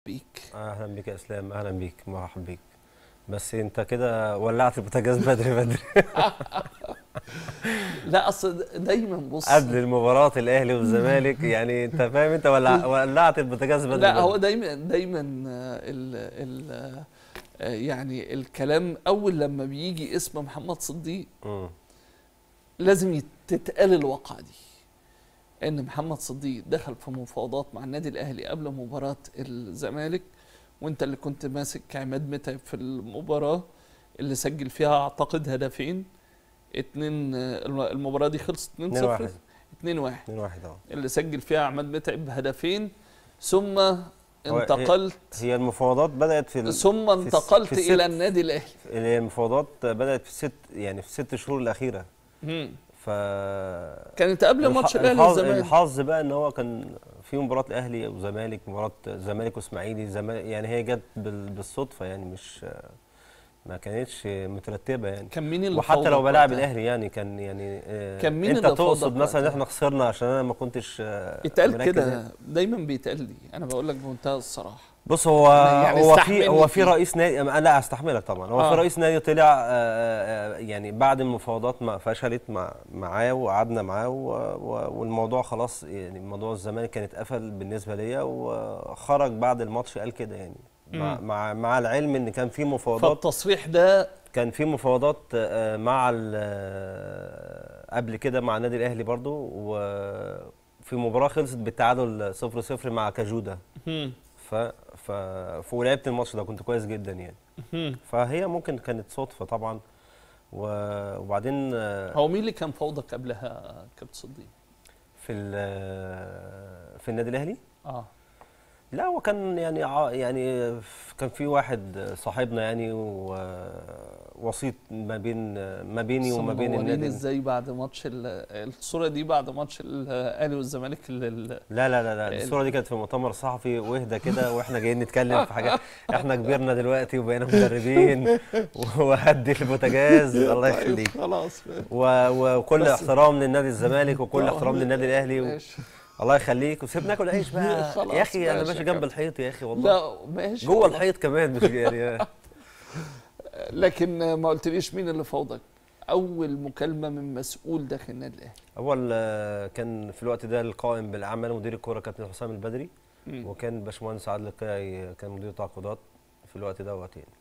بيك اهلا بيك يا اسلام اهلا بيك مرحبا بيك بس انت كده ولعت البوتاجاز بدري بدري لا اصل دايما بص قبل المباراه الاهلي والزمالك يعني انت فاهم انت ولع ولعت البوتاجاز بدري لا بدري. هو دايما دايما آه، ال ال آه، يعني الكلام اول لما بيجي اسم محمد صديق مم. لازم يت- تتقال الواقعة دي ان محمد صديق دخل في مفاوضات مع النادي الاهلي قبل مباراة الزمالك وانت اللي كنت ماسك عماد متعب في المباراة اللي سجل فيها اعتقد هدفين اتنين آه، المباراة دي خلصت 2 2 0 1 2 1 2 1 اه اللي سجل فيها عماد متعب هدفين ثم هي- انتقلت هي المفاوضات بدات في ال... ثم في الس- انتقلت في الست- الى النادي الاهلي هي المفاوضات بدات في الست يعني في الست شهور الاخيره مم. ف كانت قبل الح- ماتش الاهلي الحظ, والزمالك الحظ بقى ان هو كان في مباراه الاهلي وزمالك مباراه زمالك واسماعيلي زمالك يعني هي جت بال- بالصدفه يعني مش ما كانتش مترتبه يعني كان مين اللي وحتى لو فوضك بلاعب وقتها؟ الاهلي يعني كان يعني آه، كان مين انت اللي تقصد فوضك مثلا ان وقتها؟ احنا خسرنا عشان انا ما كنتش آه، اتقال مركز كده يعني. دايما بيتقال لي انا بقول لك بمنتهى الصراحه بص هو يعني هو استحملني في هو في فيه. رئيس نادي أنا- لا استحملك طبعا هو آه. في رئيس نادي طلع آه، آه، يعني بعد المفاوضات ما فشلت مع معاه وقعدنا معاه و- و- والموضوع خلاص يعني موضوع الزمالك كان اتقفل بالنسبه ليا وخرج بعد الماتش قال كده يعني مع مم. مع مع العلم ان كان في مفاوضات فالتصريح ده كان في مفاوضات آه، مع ال- آه، قبل كده مع النادي الاهلي برضو وفي مباراه خلصت بالتعادل 0 0 مع كاجودا هم، ف ف ولعبت الماتش ده كنت كويس جدا يعني هم. فهي ممكن كانت صدفه طبعا و- وبعدين آه، هو مين اللي كان فوضك قبلها كابتن صديق في ال- في النادي الاهلي اه لا هو كان يعني ع- يعني كان في واحد صاحبنا يعني ووسيط ما بين ما بيني وما بين صوريني النادي ازاي بعد ماتش ال- الصوره دي بعد ماتش الاهلي والزمالك ال- ال- لا لا لا لا الصوره دي كانت في مؤتمر صحفي واهدى كده واحنا جايين نتكلم في حاجات احنا كبرنا دلوقتي وبقينا مدربين وهدي البوتاجاز الله طيب، يخليك خلاص و- وكل بس- احترام للنادي الزمالك وكل طبعاً. احترام للنادي الاهلي و... ماشي. الله يخليك وسيبنا ناكل عيش بقى خلاص، يا اخي انا ماشي ماشي يا جنب كابتن. الحيط يا اخي والله لا ماشي جوه والله. الحيط كمان مش يعني لكن ما قلتليش مين اللي فوضك اول مكالمه من مسؤول داخل النادي الاهلي اول آه، كان في الوقت ده القائم بالاعمال مدير الكوره كابتن حسام البدري مم. وكان الباشمهندس عادل القيعي كان مدير تعاقدات في الوقت دوت يعني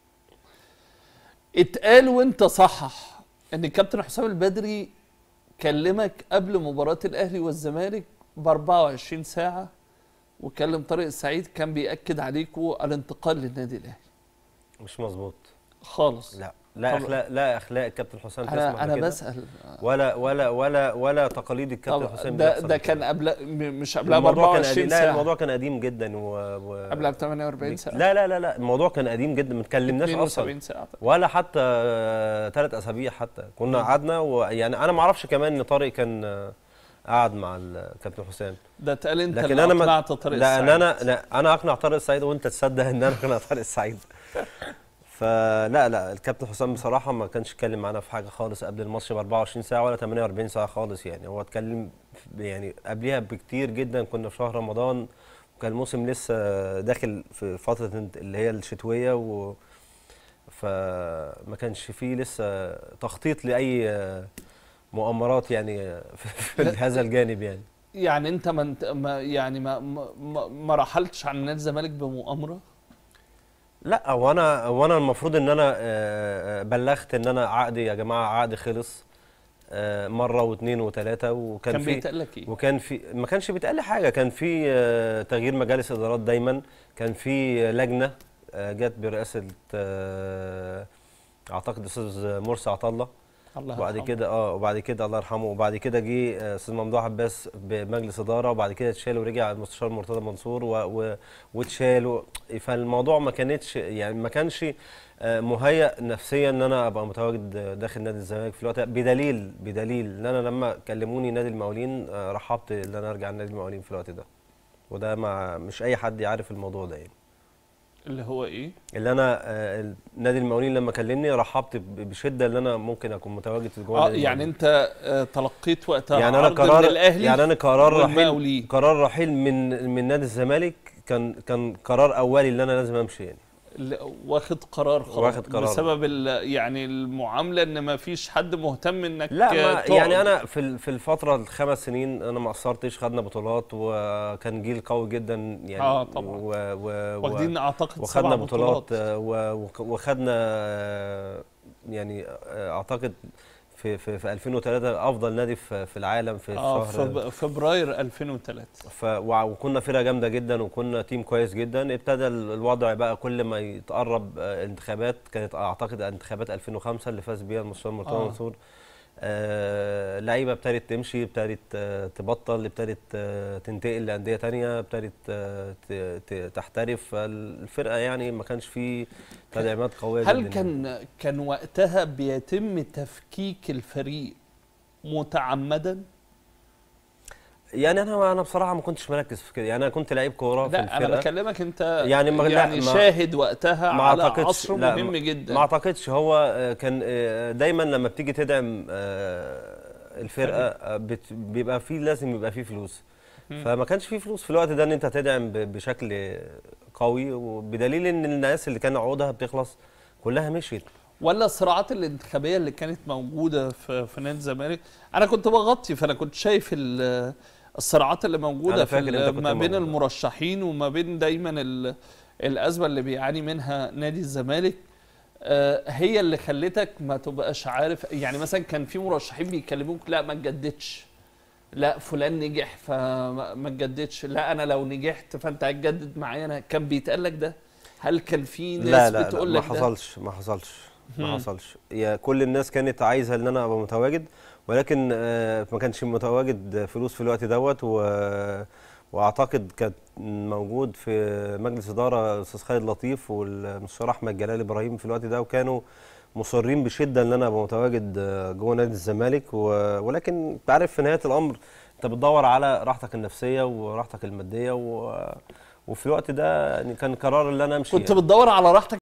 اتقال وانت صحح ان الكابتن حسام البدري كلمك قبل مباراة الاهلي والزمالك ب 24 ساعة وكلم طارق السعيد كان بيأكد عليكم الانتقال للنادي الاهلي مش مظبوط خالص لا لا طب- اخلاق لا اخلاق الكابتن حسام تسمح انا انا بكده. بسأل ولا ولا ولا ولا تقاليد الكابتن طب حسام ده بتحصل ده كده. كان قبل م- مش قبلها ب الموضوع كان قديم 24 لا ساعة الموضوع كان قديم جدا و, و... قبلها ب 48 ساعة لا لا لا لا الموضوع كان قديم جدا ما اتكلمناش اصلا 72 ساعة ولا حتى ثلاث اسابيع حتى كنا قعدنا ويعني انا ما اعرفش كمان ان طارق كان آه، قعد مع الكابتن حسام ده اتقال انت لكن اللي انا ما اقنعت طارق لا السعيد ان انا لا انا اقنع طارق السعيد وانت تصدق ان انا اقنع طارق السعيد فلا لا الكابتن حسام بصراحه ما كانش اتكلم معانا في حاجه خالص قبل الماتش ب 24 ساعه ولا 48 ساعه خالص يعني هو اتكلم في- يعني قبلها بكتير جدا كنا في شهر رمضان وكان الموسم لسه داخل في فتره انت- اللي هي الشتويه و فما كانش فيه لسه تخطيط لاي مؤامرات يعني في في هذا الجانب يعني يعني انت ما انت ما يعني ما ما, ما- ما رحلتش عن نادي الزمالك بمؤامرة لا وانا وانا المفروض ان انا آه، آه، بلغت ان انا عقدي يا جماعه عقدي خلص آه، مره واثنين وثلاثه وكان كان في بيتقال لك ايه؟ وكان في ما كانش بيتقال لي حاجه كان في آه، تغيير مجالس ادارات دايما كان في لجنه آه، جت برئاسه آه، اعتقد استاذ مرسي عطله الله وبعد يرحمه. كده اه وبعد كده الله يرحمه وبعد كده جه آه، استاذ ممدوح عباس بمجلس اداره وبعد كده اتشال ورجع المستشار مرتضى منصور و- و- واتشال و- فالموضوع ما كانتش يعني ما كانش آه، مهيأ نفسيا ان انا ابقى متواجد داخل نادي الزمالك في الوقت ده بدليل بدليل ان انا لما كلموني نادي المقاولين آه، رحبت ان انا ارجع نادي المقاولين في الوقت ده وده مع مش اي حد يعرف الموضوع ده يعني اللي هو ايه؟ اللي انا آه، نادي المقاولين لما كلمني رحبت ب- بشده ان انا ممكن اكون متواجد في جوه اه نادي يعني المقاولين. انت آه، تلقيت وقتها يعني انا عرض قرار من الاهلي يعني انا قرار رحيل والمقاولين. قرار رحيل من من نادي الزمالك كان كان قرار اولي ان انا لازم امشي يعني ل- واخد قرار خلاص واخد قرار. بسبب ال- يعني المعامله ان ما فيش حد مهتم انك لا ما تقعد. يعني انا في ال- في الفتره الخمس سنين انا ما قصرتش خدنا بطولات وكان جيل قوي جدا يعني آه، طبعاً. و و و واخدين اعتقد وخدنا سبع بطولات آه، و- وك- وخدنا آه، يعني آه، اعتقد في في في 2003 افضل نادي في في العالم في اه شهر فب- فبراير 2003 ف وع- وكنا فرقه جامده جدا وكنا تيم كويس جدا ابتدى ال- الوضع بقى كل ما يتقرب آه، انتخابات كانت اعتقد انتخابات 2005 اللي فاز بيها المستشار مرتضى آه. منصور آه لعيبه ابتدت تمشي ابتدت آه تبطل ابتدت آه تنتقل لانديه تانية ابتدت آه ت- ت- تحترف الفرقه يعني ما كانش في تدعيمات قويه جدا هل يعني. كان كان وقتها بيتم تفكيك الفريق متعمدا؟ يعني انا انا بصراحه ما كنتش مركز في كده يعني انا كنت لعيب كوره في لا انا الفرقه بكلمك انت يعني ما- لا، يعني ما- شاهد وقتها ما على أعتقدش- عصر لا، مهم ما- جدا ما اعتقدش هو آه، كان آه، دايما لما بتيجي تدعم آه، الفرقه آه، بت- بيبقى فيه لازم يبقى فيه فلوس مم. فما كانش فيه فلوس في الوقت ده ان انت تدعم ب- بشكل قوي وبدليل ان الناس اللي كان عقودها بتخلص كلها مشيت ولا الصراعات الانتخابيه اللي كانت موجوده في في نادي الزمالك انا كنت بغطي فانا كنت شايف ال- الصراعات اللي موجوده أنا في فاكر ال- أنت كنت ما بين موجود. المرشحين وما بين دايما ال- الازمه اللي بيعاني منها نادي الزمالك آه، هي اللي خلتك ما تبقاش عارف يعني مثلا كان في مرشحين بيكلموك لا ما تجددش لا فلان نجح فما ما تجددش لا انا لو نجحت فانت هتجدد معايا انا كان بيتقال لك ده هل كان في ناس لا لا, لا بتقول ما لك ده حصلش ما حصلش ما مم. حصلش يا كل الناس كانت عايزه ان انا ابقى متواجد ولكن آه، ما كانش متواجد فلوس في الوقت دوت و واعتقد كان موجود في مجلس اداره الاستاذ خالد لطيف والمستشار احمد جلال ابراهيم في الوقت ده وكانوا مصرين بشده ان انا ابقى متواجد آه، جوه نادي الزمالك و... ولكن انت عارف في نهايه الامر انت بتدور على راحتك النفسيه وراحتك الماديه و... وفي الوقت ده يعني كان قرار ان انا امشي كنت يعني. بتدور على راحتك